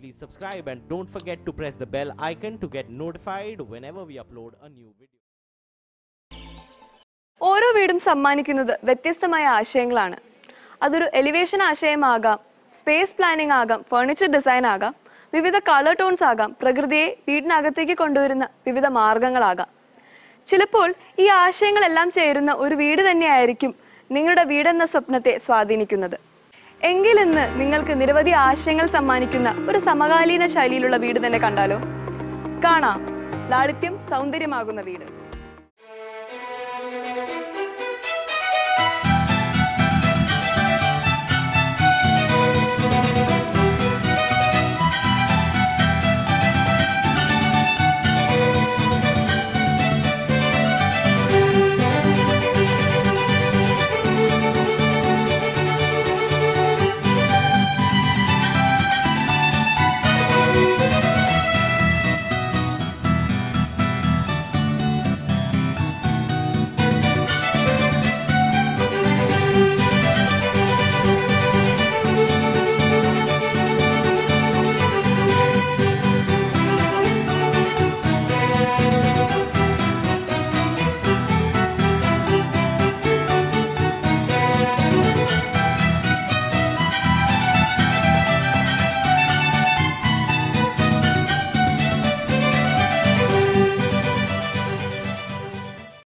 please subscribe and don't forget to press the bell icon to get notified whenever we upload a new video. ഓരോ വീടും സമ്മാനിക്കുന്നത് വ്യത്യസ്തമായ ആശയങ്ങളാണ് അതൊരു elevation ആശയമാകാം സ്പേസ് പ്ലാനിംഗ് ആകാം ഫർണിച്ചർ ഡിസൈൻ ആകാം വിവിധ കളർ ടോൺസ് ആകാം പ്രകൃതിയെ വീടിനകത്തേക്ക് കൊണ്ടുവരുന്ന വിവിധ മാർഗങ്ങളാകാം ചിലപ്പോൾ ഈ ആശയങ്ങളെല്ലാം ചേരുന്ന ഒരു വീട് തന്നെയായിരിക്കും നിങ്ങളുടെ വീടെന്ന സ്വപ്നത്തെ സ്വാധീനിക്കുന്നത് എങ്കിൽ ഇന്ന് നിങ്ങൾക്ക് നിരവധി ആശയങ്ങൾ സമ്മാനിക്കുന്ന ഒരു സമകാലീന ശൈലിയിലുള്ള വീട് തന്നെ കണ്ടാലോ കാണാം ലാളിത്യം സൗന്ദര്യമാകുന്ന വീട്